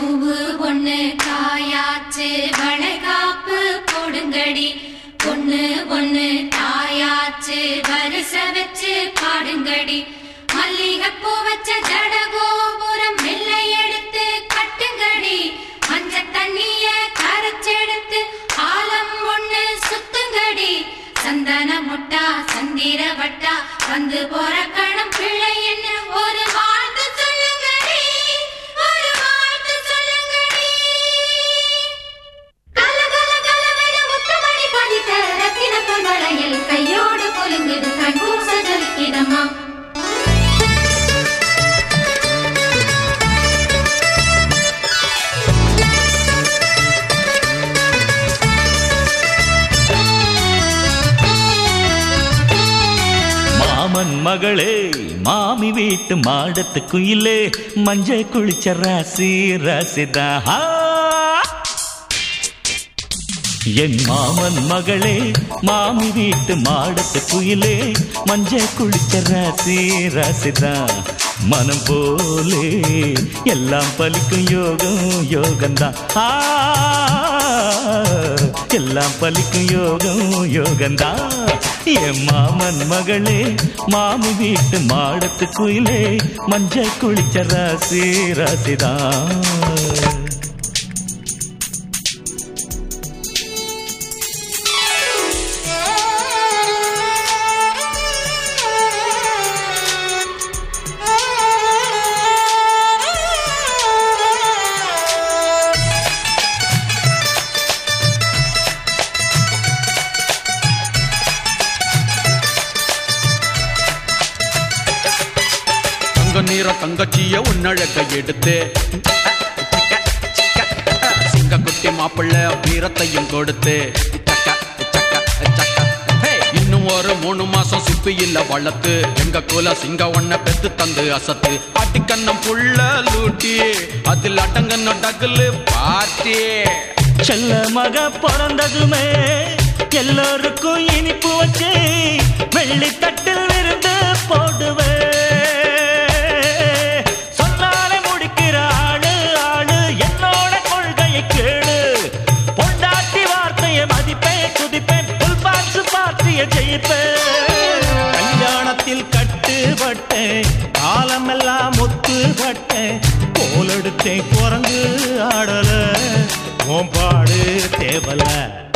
பூவு ஒண்ணு காயாச்சு வளைகாப்பு போடுங்கடி பொண்ணு ஒண்ணு தாயாச்சு வரிச வச்சு பாடுங்கடி மல்லிகைப்பூ வச்ச ஜட கோபுரம் வெள்ளை எடுத்து கட்டுங்கடி மஞ்ச தண்ணிய கரைச்செடுத்து ஆலம் ஒண்ணு சுத்துங்கடி சந்தன முட்டா சந்திர வட்டா வந்து போற கணம் பிள்ளை என்ன ஒரு வாழ்த்து சொல்லுங்கடி ஒரு வாழ்த்து சொல்லுங்கடி கல கல கலவென முத்துமணி பதித்த ரத்தின பொன்வளையல் கையோடு கொலுங்குது கண் பூச ஜொலிக்குதம்மா மாமன் மகளே மாமி வீட்டு மாடத்து குயிலே மஞ்ச குளிச்ச ராசி ராசிதா ஆ! என் மாமன் மகளே மாமி வீட்டு மாடத்து குயிலே மஞ்ச குளிச்ச ராசி ராசிதா மனம் போலே எல்லாம் பலிக்கும் யோகம் யோகந்தான் ஆ எல்லாம் பலிக்கும் யோகம் யோகந்தான் என் மாமன் மகளே மாமி வீட்டு மாடத்து குயிலே மஞ்ச குளிச்ச ராசி ராசிதான் தங்க நீர தங்கச்சிய உன்னழக எடுத்து சிங்க குட்டி மாப்பிள்ள வீரத்தையும் கொடுத்து சக்க, சக்க, சக்க. ஹே, இன்னும் ஒரு மூணு மாசம் சிப்பி இல்ல வளர்த்து எங்க குல சிங்க ஒன்ன பெத்து தந்து அசத்து அடிக்கண்ணம் புள்ள லூட்டி அதில் அடங்கன்னு டகுலு பார்ட்டி செல்ல மக பிறந்ததுமே எல்லோருக்கும் இனிப்பு வச்சு வெள்ளி தட்டில் விருந்து போடுவே சொன்னாலே முடிக்கிற ஆளு ஆளு என்னோட கொள்கையை கேளு பொண்டாட்டி வார்த்தையை மதிப்பேன் குதிப்பேன் புல் பாக்ஸ் பார்ட்டியை ஜெயிப்பேன் கல்யாணத்தில் கட்டுப்பட்டேன் காலமெல்லாம் முத்துப்பட்டேன் கோலெடுத்தேன் குரங்கு ஆடல ஓம்பாடு தேவல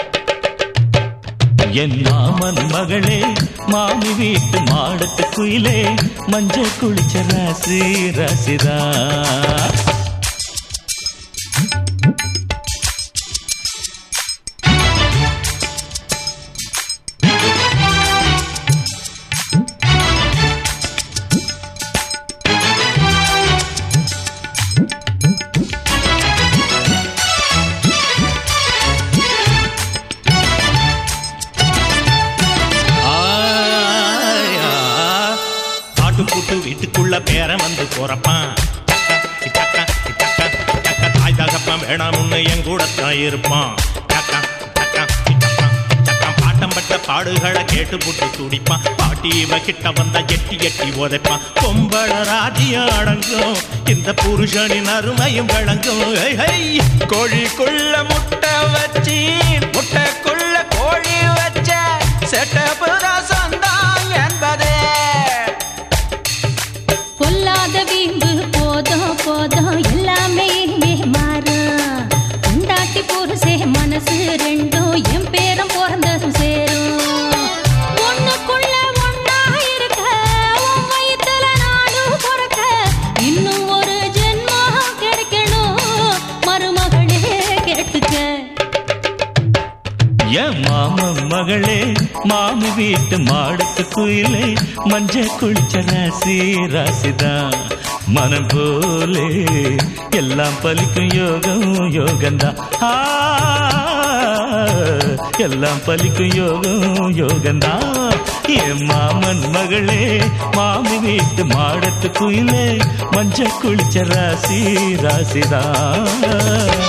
என் மாமன் மகளே மாமி வீட்டு மாடத்து குயிலே மஞ்ச குளிச்ச ராசி ராசிதா ஆயா. காட்டு கூட்டு வீட்டுக்குள்ள பேரன் வந்து போறப்பான் டக்கா, டக்கா, டக்கா, தாய் தகப்பன் வேணாம்னு என் கூடத்தான் இருப்பான் டக்கா, டக்கா, டக்கா, டக்கா, பாட்டம் பட்ட பாடுகளை கேட்டு புட்டு துடிப்பான் பாட்டி இவ கிட்ட வந்தா எட்டி எட்டி உதைப்பான் பொம்பள ராஜ்யம் அடங்கும் இந்த புருஷனின் அருமையும் விளங்கும் ஹை, ஹை. கோழிக்குள்ள முட்டை வச்சு முட்டைக்குள்ள கோழி வச்ச செட்டப்புதா சொந்தம் என்பதே பொல்லாத வீம்பு போதும் போதும் எல்லாமே இங்கே மாறும் உண்டாட்டி புருஷே மனசு ரெண்டும் என் பேரம் பிறந்ததும் சேரும் ஒண்ணுக்குள்ள ஒண்ணா இருக்க உன் வயித்துல நானும் பிறக்க இன்னும் ஒரு ஜென்மம் கிடைக்கணும் மருமகளே கேட்டுக்க என் மாமன் மகளே மாமி வீட்டு மாடத்து குயிலே மஞ்ச குளிச்ச ராசி ராசிதா மனம் போலே எல்லாம் பலிக்கும் யோகம் யோகந்தா ஆ, எல்லாம் பலிக்கும் யோகம் யோகந்தா என் மாமன் மகளே மாமி வீட்டு மாடத்து குயிலே மஞ்ச குளிச்ச ராசி ராசிதா